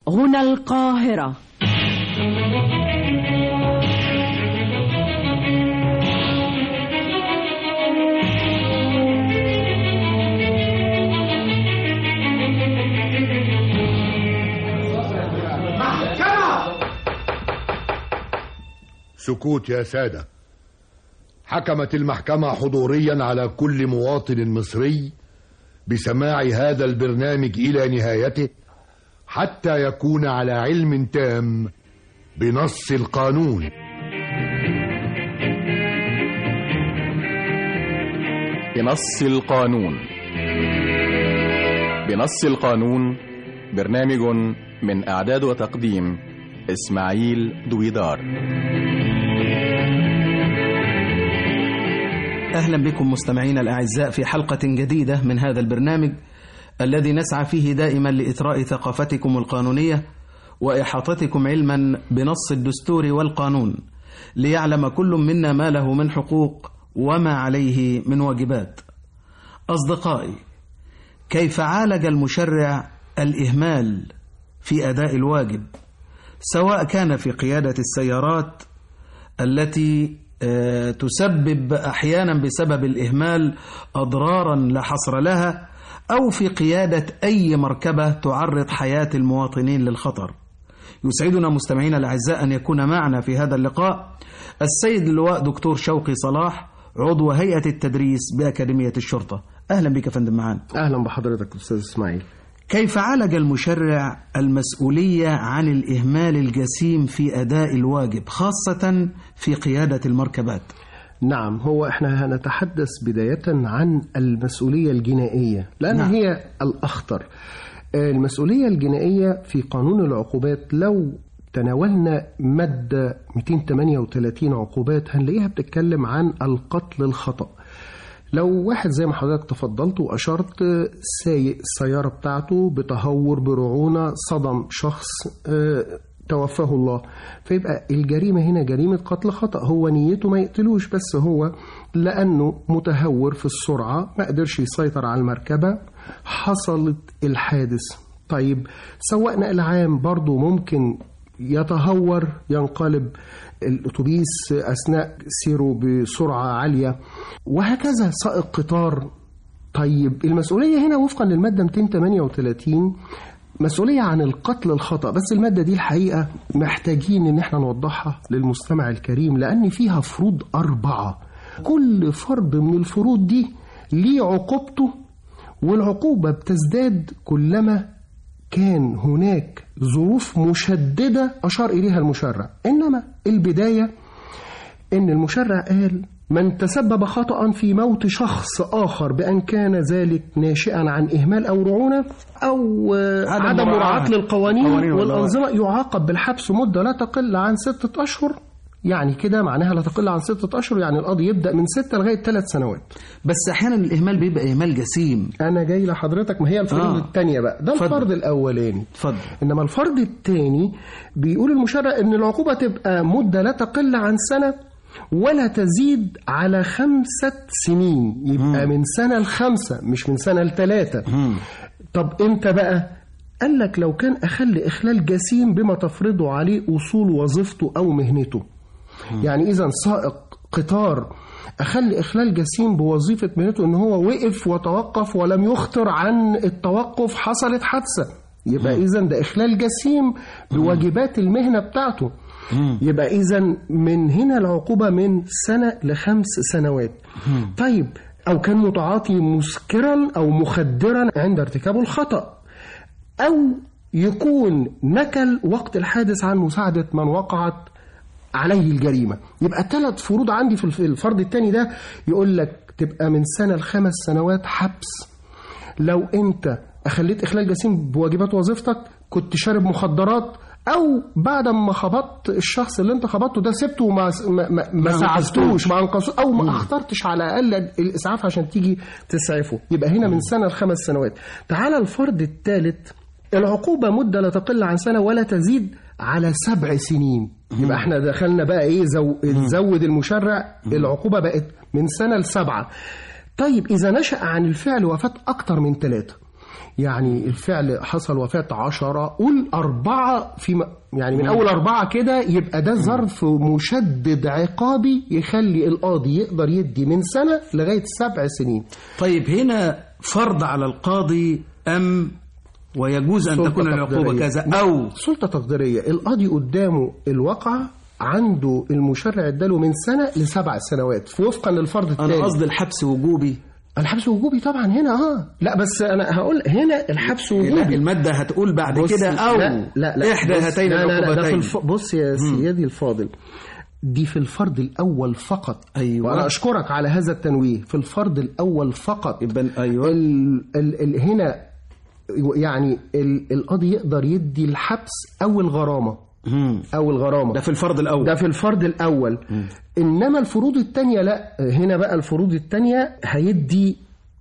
هنا القاهرة سكوت يا سادة حكمت المحكمة حضوريا على كل مواطن مصري بسماع هذا البرنامج إلى نهايته حتى يكون على علم تام بنص القانون بنص القانون بنص القانون برنامج من إعداد وتقديم إسماعيل دويدار أهلا بكم مستمعينا الأعزاء في حلقة جديدة من هذا البرنامج الذي نسعى فيه دائما لإثراء ثقافتكم القانونية وإحاطتكم علما بنص الدستور والقانون ليعلم كل منا ما له من حقوق وما عليه من واجبات أصدقائي كيف عالج المشرع الإهمال في أداء الواجب سواء كان في قيادة السيارات التي تسبب احيانا بسبب الاهمال اضرارا لا حصر لها او في قياده اي مركبه تعرض حياه المواطنين للخطر. يسعدنا مستمعينا الاعزاء ان يكون معنا في هذا اللقاء السيد اللواء دكتور شوقي صلاح عضو هيئه التدريس باكاديميه الشرطه. اهلا بك يا فندم معانا. اهلا بحضرتك استاذ اسماعيل. كيف عالج المشرع المسؤولية عن الإهمال الجسيم في أداء الواجب خاصة في قيادة المركبات نعم هو احنا هنتحدث بداية عن المسؤولية الجنائية لأن نعم. هي الأخطر المسؤولية الجنائية في قانون العقوبات لو تناولنا مادة 238 عقوبات هنلاقيها بتتكلم عن القتل الخطأ لو واحد زي ما حضرتك تفضلت وأشرت سايق السيارة بتاعته بتهور برعونة صدم شخص توفاه الله فيبقى الجريمة هنا جريمة قتل خطأ هو نيته ما يقتلوش بس هو لأنه متهور في السرعة ما قدرش يسيطر على المركبة حصلت الحادث طيب سواق نقل عام برضه ممكن يتهور ينقلب الاتوبيس اثناء سيره بسرعه عاليه وهكذا سائق قطار طيب المسؤوليه هنا وفقا للماده 238 مسؤوليه عن القتل الخطا بس الماده دي الحقيقه محتاجين ان احنا نوضحها للمستمع الكريم لان فيها فروض اربعه كل فرد من الفروض دي ليه عقوبته والعقوبه بتزداد كلما كان هناك ظروف مشددة أشار إليها المشرع إنما البداية إن المشرع قال من تسبب خطأ في موت شخص آخر بأن كان ذلك ناشئا عن إهمال أو رعونة أو عدم مراعاة للقوانين والأنظمة يعاقب بالحبس مدة لا تقل عن ستة أشهر يعني كده معناها لا تقل عن ستة أشهر يعني القاضي يبدأ من ستة لغاية ثلاث سنوات بس أحيانا الإهمال بيبقى إهمال جسيم أنا جاي لحضرتك ما هي الفروض آه. الثانية بقى ده فضل. الفرض الأولاني اتفضل إنما الفرض الثاني بيقول المشرع إن العقوبة تبقى مدة لا تقل عن سنة ولا تزيد على خمسة سنين يبقى مم. من سنة لخمسة مش من سنة لثلاثة طب إمتى بقى قال لك لو كان أخل إخلال جسيم بما تفرضه عليه أصول وظيفته أو مهنته يعني اذا سائق قطار اخل اخلال جسيم بوظيفه مهنته ان هو وقف وتوقف ولم يخطر عن التوقف حصلت حادثه يبقى اذا ده اخلال جسيم بواجبات المهنه بتاعته يبقى اذا من هنا العقوبه من سنه لخمس سنوات طيب او كان متعاطي مسكرا او مخدرا عند ارتكابه الخطا او يكون نكل وقت الحادث عن مساعده من وقعت عليه الجريمة يبقى ثلاث فروض عندي في الفرض الثاني ده يقول لك تبقى من سنة لخمس سنوات حبس لو انت أخليت إخلال جسيم بواجبات وظيفتك كنت شارب مخدرات او بعد ما خبطت الشخص اللي انت خبطته ده سبته وما ما, ما, ما ساعدتوش ما انقذوش او ما اخترتش على الاقل الاسعاف عشان تيجي تسعفه يبقى هنا من سنه لخمس سنوات تعالى الفرض الثالث العقوبه مده لا تقل عن سنه ولا تزيد على سبع سنين يبقى احنا دخلنا بقى ايه زو... زود المشرع العقوبه بقت من سنه لسبعه طيب اذا نشا عن الفعل وفاه اكتر من ثلاثه يعني الفعل حصل وفاة عشرة قول أربعة في م- يعني من أول أربعة كده يبقى ده ظرف مشدد عقابي يخلي القاضي يقدر يدي من سنة لغاية سبع سنين طيب هنا فرض على القاضي أم ويجوز أن سلطة تكون العقوبة تقديرية. كذا أو سلطة تقديرية القاضي قدامه الواقعة عنده المشرع اداله من سنة لسبع سنوات وفقا للفرض الثاني أنا قصدي الحبس وجوبي الحبس وجوبي طبعا هنا اه لا بس انا هقول هنا الحبس لا وجوبي المادة هتقول بعد بص- كده أو لا لا, لا إحدى بص- هاتين لا لا لا ده في العقوبتين الف... بص يا سيدي الفاضل دي في الفرض الأول فقط أيوة. وأنا أشكرك على هذا التنويه في الفرض الأول فقط يبقى أيوة ال... ال... ال... هنا يعني ال... القاضي يقدر يدي الحبس أو الغرامة مم. أو الغرامة ده في الفرض الأول ده في الفرض الأول إنما الفروض التانية لا هنا بقى الفروض التانية هيدي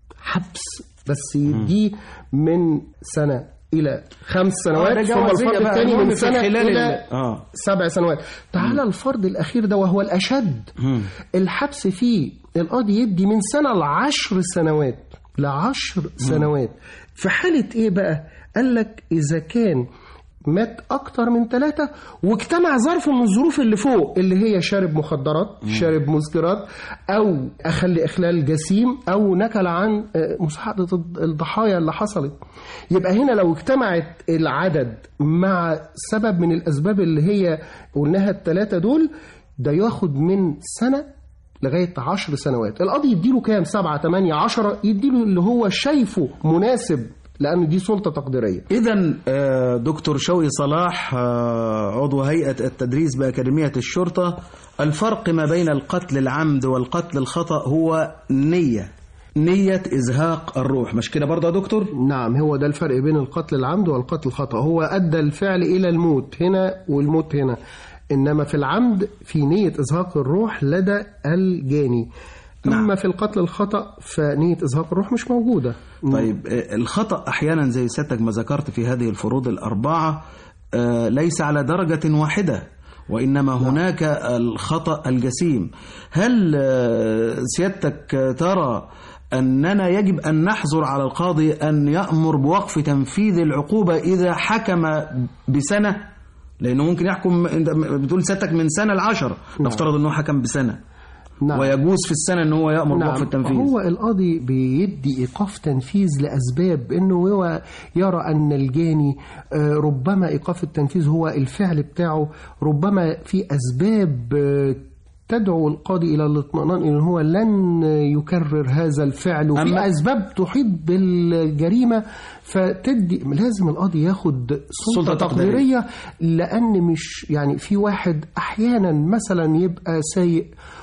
حبس بس يديه من سنة إلى خمس آه، سنوات ده ثم جوازية الفرض بقى، الثاني المهم من في سنة خلال إلى ال- آه. سبع سنوات تعالى الفرض الأخير ده وهو الأشد الحبس فيه القاضي يدي من سنة لعشر سنوات لعشر سنوات في حالة إيه بقى؟ قال لك إذا كان مات أكتر من ثلاثة واجتمع ظرف من الظروف اللي فوق اللي هي شارب مخدرات شارب مسكرات أو أخل إخلال جسيم أو نكل عن آه، مساعدة الض- الضحايا اللي حصلت يبقى هنا لو اجتمعت العدد مع سبب من الأسباب اللي هي قلناها الثلاثة دول ده ياخد من سنة لغاية عشر سنوات القاضي يديله كام سبعة تمانية عشرة يديله اللي هو شايفه مناسب لأن دي سلطة تقديرية إذا آه، دكتور شوقي صلاح آه، عضو هيئة التدريس بأكاديمية الشرطة الفرق ما بين القتل العمد والقتل الخطأ هو نية نية إزهاق الروح مش كده برضه يا دكتور؟ نعم هو ده الفرق بين القتل العمد والقتل الخطأ هو أدى الفعل إلى الموت هنا والموت هنا إنما في العمد في نية إزهاق الروح لدى الجاني نعم. أما في القتل الخطأ فنية إزهاق الروح مش موجودة طيب آه، الخطأ أحيانا زي سيادتك ما ذكرت في هذه الفروض الأربعة آه، ليس على درجة واحدة وإنما هناك الخطأ الجسيم هل آه، سيادتك آه، ترى أننا يجب أن نحظر على القاضي أن يأمر بوقف تنفيذ العقوبة إذا حكم بسنة لأنه ممكن يحكم أنت بتقول سيادتك من سنة لعشر نفترض أنه حكم بسنة نعم. ويجوز في السنة أن هو يأمر بوقف نعم التنفيذ هو القاضي بيدي إيقاف تنفيذ لأسباب إنه هو يرى أن الجاني آه، ربما إيقاف التنفيذ هو الفعل بتاعه ربما في أسباب آه، تدعو القاضي إلى الاطمئنان إن هو لن يكرر هذا الفعل وفي أما- أسباب تحيط بالجريمة فتدي لازم القاضي ياخد سلطة, سلطة تقديرية. تقديرية لأن مش يعني في واحد أحيانا مثلا يبقى سايق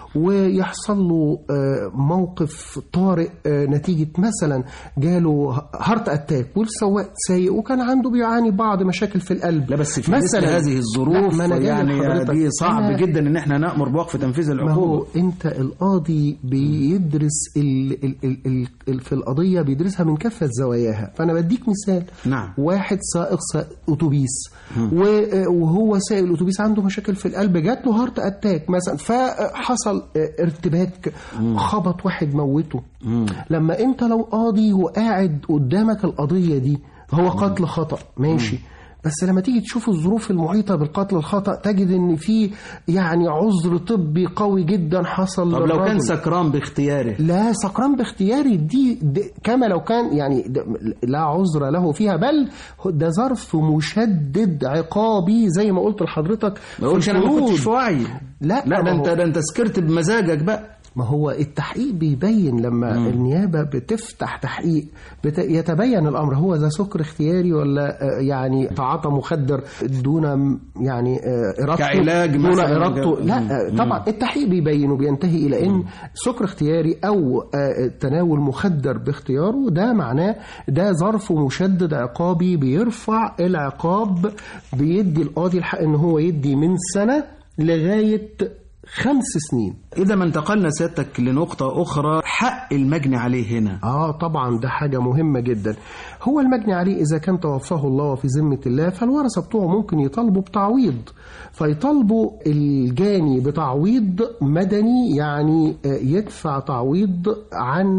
ويحصل له آه، موقف طارئ آه، نتيجة مثلا جاله هارت اتاك والسواق سايق وكان عنده بيعاني بعض مشاكل في القلب لا بس في مثل هذه لا، الظروف ما أنا جاي يعني لحضرتك. دي صعب أنا- جدا ان احنا نامر بوقف تنفيذ ما هو العقوبه انت القاضي بيدرس ال ال ال ال ال في القضيه بيدرسها من كافه زواياها فانا بديك مثال نعم. واحد سائق سائق اتوبيس و- وهو سائق الاتوبيس عنده مشاكل في القلب جات له هارت اتاك مثلا فحصل ارتباك خبط واحد موته لما انت لو قاضي وقاعد قدامك القضيه دي هو قتل خطا ماشي بس لما تيجي تشوف الظروف المحيطه بالقتل الخطا تجد ان في يعني عذر طبي قوي جدا حصل طب لو كان للرجل. سكران باختياره لا سكران باختياري دي, دي كما لو كان يعني ده لا عذر له فيها بل ده ظرف مشدد عقابي زي ما قلت لحضرتك ما يقولش انا ما الفروض. كنتش في وعي لا لا ده ما انت هو- ده انت سكرت بمزاجك بقى ما هو التحقيق بيبين لما مم. النيابة بتفتح تحقيق بت... يتبين الأمر هو ذا سكر اختياري ولا آه، يعني تعاطى مخدر دون م- يعني آه، إرادته كعلاج دون مثلاً. إرادته لا مم. آه، طبعا التحقيق بيبين وبينتهي إلى إن سكر اختياري أو آه، تناول مخدر باختياره ده معناه ده ظرف مشدد عقابي بيرفع العقاب بيدي القاضي الحق إن هو يدي من سنة لغاية خمس سنين اذا ما انتقلنا سيادتك لنقطه اخرى حق المجني عليه هنا اه طبعا ده حاجة مهمة جدا هو المجني عليه إذا كان توفاه الله في ذمة الله فالورثة بتوعه ممكن يطالبوا بتعويض فيطالبوا الجاني بتعويض مدني يعني آه، يدفع تعويض عن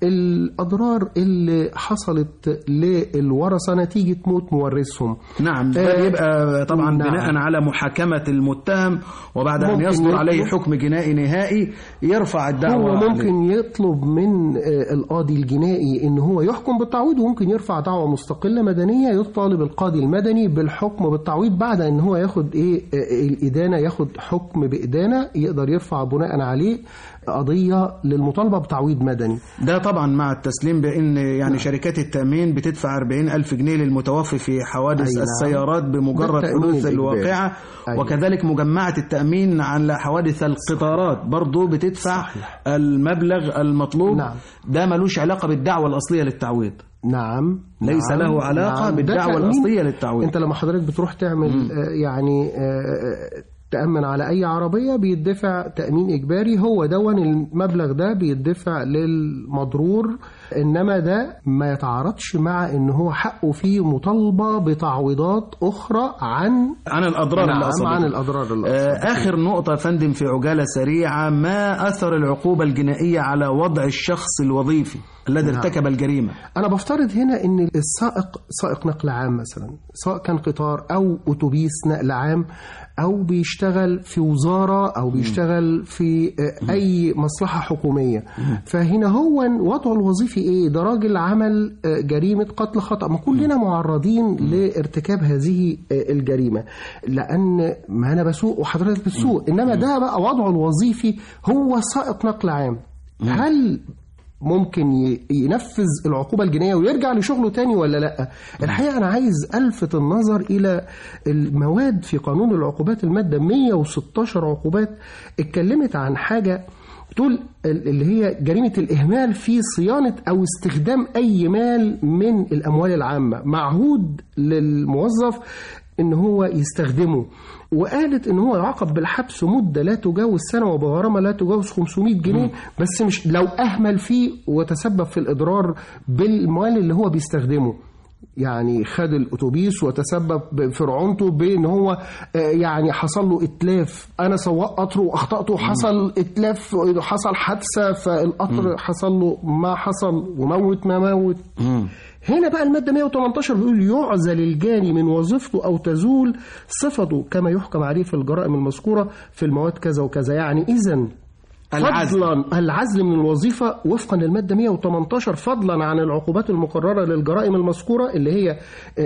الأضرار اللي حصلت للورثة نتيجة موت مورثهم نعم آه، ده يبقى طبعا نعم. بناء على محاكمة المتهم وبعد أن ممكن يصدر عليه يطلب- حكم جنائي نهائي يرفع الدعوة هو عليه. ممكن يطلب من آه، القاضي الجنائي ان هو يحكم بالتعويض وممكن يرفع دعوه مستقله مدنيه يطالب القاضي المدني بالحكم بالتعويض بعد ان هو ياخد ايه آه، الادانه ياخد حكم بادانه يقدر يرفع بناء عليه قضيه للمطالبه بتعويض مدني ده طبعا مع التسليم بأن يعني شركات التأمين بتدفع 40 ألف جنيه للمتوفي في حوادث أي نعم. السيارات بمجرد ده التأمين حدوث الإجباري. الواقعة أيوة. وكذلك مجمعة التأمين على حوادث القطارات برضو بتدفع صحيح. المبلغ المطلوب نعم. ده ملوش علاقة بالدعوة الأصلية للتعويض نعم ليس نعم، له علاقة ده بالدعوة تأمين. الأصلية للتعويض انت لما حضرتك بتروح تعمل آه، يعني آه، تأمن على أي عربية بيدفع تأمين إجباري هو دون المبلغ ده بيدفع للمضرور إنما ده ما يتعارضش مع إن هو حقه فيه مطالبة بتعويضات أخرى عن عن الأضرار اللي نعم أصابته. عن الأضرار اللي آه، أصابته. آخر نقطة يا فندم في عجالة سريعة ما أثر العقوبة الجنائية على وضع الشخص الوظيفي الذي نعم. ارتكب الجريمة أنا بفترض هنا إن السائق سائق نقل عام مثلا سواء كان قطار أو أتوبيس نقل عام أو بيشتغل في وزارة أو بيشتغل في آه، أي مصلحة حكومية فهنا هو وضعه الوظيفي إيه؟ ده راجل عمل آه، جريمة قتل خطأ ما كلنا معرضين لارتكاب هذه آه، الجريمة لأن ما أنا بسوق وحضرتك بتسوق إنما ده بقى وضعه الوظيفي هو سائق نقل عام هل ممكن ي- ينفذ العقوبة الجنائية ويرجع لشغله تاني ولا لا الحقيقة أنا عايز ألفت النظر إلى المواد في قانون العقوبات المادة 116 عقوبات اتكلمت عن حاجة تقول ال- اللي هي جريمة الإهمال في صيانة أو استخدام أي مال من الأموال العامة معهود للموظف ان هو يستخدمه وقالت ان هو يعاقب بالحبس مده لا تجاوز سنه وبغرامه لا تجاوز 500 جنيه بس مش لو اهمل فيه وتسبب في الاضرار بالمال اللي هو بيستخدمه يعني خد الاتوبيس وتسبب في رعونته بان هو آه، يعني حصل له اتلاف انا سواق قطر واخطاته حصل اتلاف حصل حادثه فالقطر حصل له ما حصل وموت ما موت هنا بقى المادة 118 بيقول يعزل الجاني من وظيفته أو تزول صفته كما يحكم عليه في الجرائم المذكورة في المواد كذا وكذا يعني إذا العزل. فضلا العزل من الوظيفة وفقا للمادة 118 فضلا عن العقوبات المقررة للجرائم المذكورة اللي هي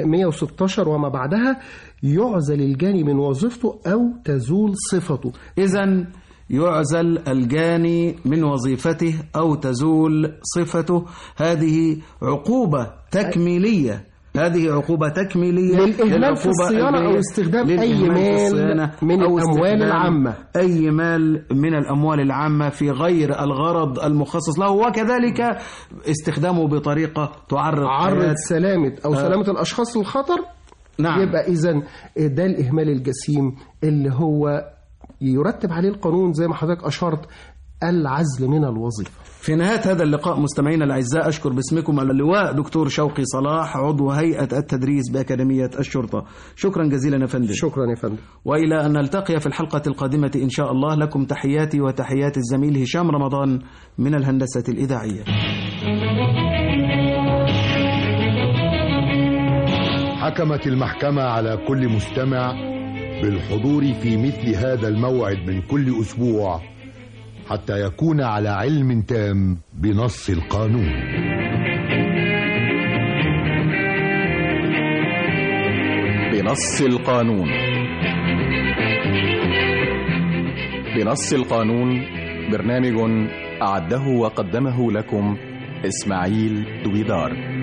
116 وما بعدها يعزل الجاني من وظيفته أو تزول صفته إذا يعزل الجاني من وظيفته أو تزول صفته هذه عقوبة تكميلية هذه عقوبة تكميلية للإهمال في للعقوبة الصيانة أو الجنائية. استخدام أي للإهمال في مال الصيانة من أو الأموال استخدام العامة. أي مال من الأموال العامة في غير الغرض المخصص له وكذلك استخدامه بطريقة تعرض عرض حياة سلامة أو سلامة الأشخاص للخطر نعم. يبقى إذا ده الإهمال الجسيم اللي هو يرتب عليه القانون زي ما حضرتك أشرت العزل من الوظيفة في نهاية هذا اللقاء مستمعينا الأعزاء أشكر باسمكم اللواء دكتور شوقي صلاح عضو هيئة التدريس بأكاديمية الشرطة شكرا جزيلا يا فندم شكرا يا فندم وإلى أن نلتقي في الحلقة القادمة إن شاء الله لكم تحياتي وتحيات الزميل هشام رمضان من الهندسة الإذاعية حكمت المحكمة على كل مستمع بالحضور في مثل هذا الموعد من كل أسبوع حتى يكون على علم تام بنص القانون بنص القانون بنص القانون برنامج أعده وقدمه لكم إسماعيل دويدار